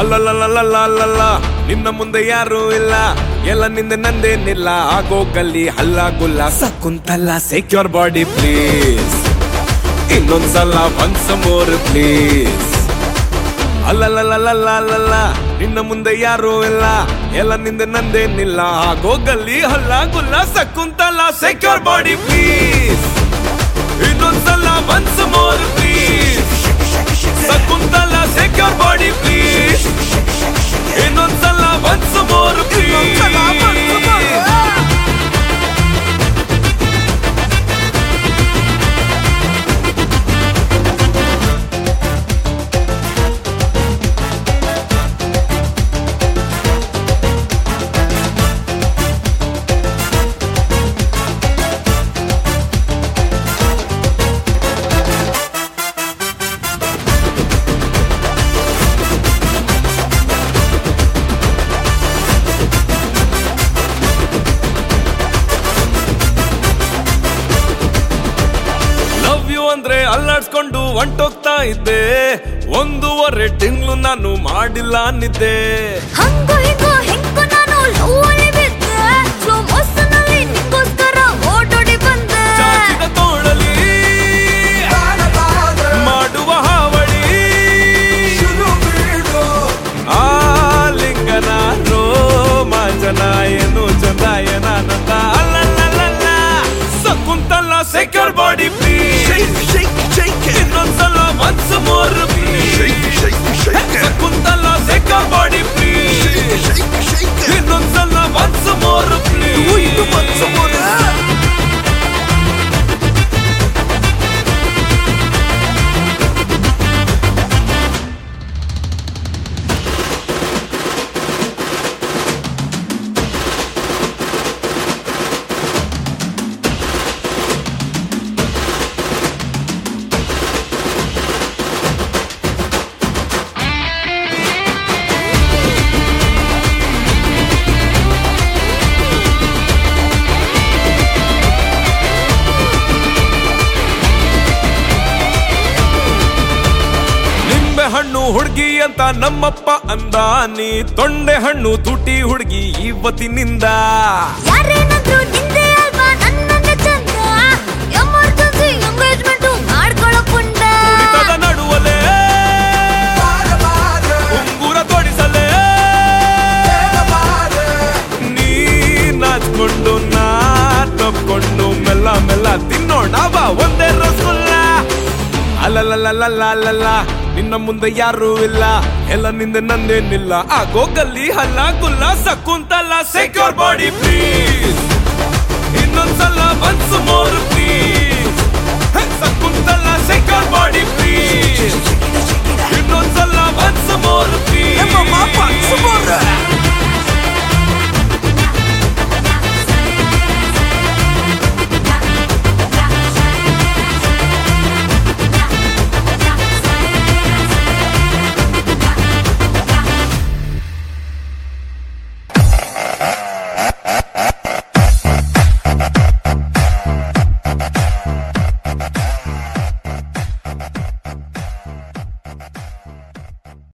ಅಲ್ಲಲ್ಲ ನಿನ್ನ ಮುಂದೆ ಯಾರು ಇಲ್ಲ ಎಲ್ಲ ನಿಂದ ನಂದೇನಿಲ್ಲ ಆಗೋ ಗಲ್ಲಿ ಹಲ್ಲ ಗುಲ್ಲ ಸಕುಂತಲ್ಲ ಸೆಕ್ಯೂರ್ ಬಾಡಿ ಪ್ಲೀಸ್ ಇನ್ನೊಂದ್ಸಲ ಒನ್ಸ್ ಮೋರ್ ಪ್ಲೀಸ್ ಅಲ್ಲಲ್ಲ ನಿನ್ನ ಮುಂದೆ ಯಾರು ಇಲ್ಲ ಎಲ್ಲ ನಿಂದ ನಂದೇನಿಲ್ಲ ಆಗೋ ಗಲ್ಲಿ ಹಲ್ಲ ಗುಲ್ಲ ಸಕುಂತಲ್ಲ ಸೆಕ್ಯೂರ್ ಬಾಡಿ ಪ್ಲೀಸ್ ಇನ್ನೊಂದ್ಸಲ once more please Shakuntala secure body please ಇನ್ನೊಂದ್ಸಲ once more please love you ಅಂದ್ರೆ ಅಲ್ಲಾಡ್ಸ್ಕೊಂಡು ಹೊಂಟೋಗ್ತಾ ಇದ್ದೆ ಒಂದೂವರೆ ತಿಂಗಳು ನಾನು ಮಾಡಿಲ್ಲ ನಿದ್ದೆ ಹಂಗು ಹಿಂಗು ಹಿಂಗು ನಾನು ಲವ್ವಲ್ಲಿ ಬಿದ್ದೆ ಸ್ಲೋ ಮೋಷನಲ್ಲಿ ನಿಂಗೋಸ್ಕರ ಓಡೋಡಿ ಬಂದೆ ಚಾಚಿದ ತೋಳಲಿ ಮಾಡುವ ಹಾವಳಿ ಆಲಿಂಗನ ರೋಮಾಂಚನ ಏನು ಚಂದ ಏನಾನಂದ ಅಲ್ಲಲ್ಲ ಸಕುಂತಲ್ಲ ಸೆಕ್ಯೂರ್ ಬಾಡಿ ಪ್ಲೀಸ್ ಇನ್ನೊಂದ್ಸಲ once more please Shakuntala secure body please ಇನ್ನೊಂದ್ಸಲ ಒನ್ಸ್ ಮೋರ್ ಪ್ಲೀಸ್ ನಿಂಬೆ ಹಣ್ಣು ಹುಡುಗಿ ಅಂತ ನಮ್ಮಪ್ಪ ಅಂದ ನೀ ತೊಂಡೆ ಹಣ್ಣು ತುಟಿ ಹುಡುಗಿ ಇವತ್ತಿನಿಂದ ಯಾರೇನಾದ್ರೂ ನಿಂದೆ ಅಲ್ವಾ ನನ್ನನ್ನ ಚಂದ ಎಮರ್ಜೆನ್ಸಿ ಎಂಗೇಜ್ಮೆಂಟ್ ಮಾಡ್ಕೊಳ್ಳೋ ಪುಂಡ ಕುಡಿತದ ನಡುವಲೆ ಉಂಗುರ ತೊಡಿಸಲೆ ನೀ ನಾಚ್ಕೊಂಡು ನಾ ತಪ್ಕೊಂಡು ಮೆಲ್ಲ ಮೆಲ್ಲ ತಿನ್ನೋಣ ಬಾ ಒಂದೇ ರಸಗುಲ್ಲ ಅಲ್ಲಲ್ಲ ನಿನ್ನ ಮುಂದೆ ಯಾರು ಇಲ್ಲ ಎಲ್ಲ ನಿಂದೆ ನಂದೇನಿಲ್ಲ ಆಗೋ ಗಲ್ಲಿ ಹಲ್ಲ ಗುಲ್ಲ ಸಕ್ಕುಂತಲ್ಲ ಸೆಕ್ಯೂರ್ ಬಾಡಿ ಪ್ಲೀಸ್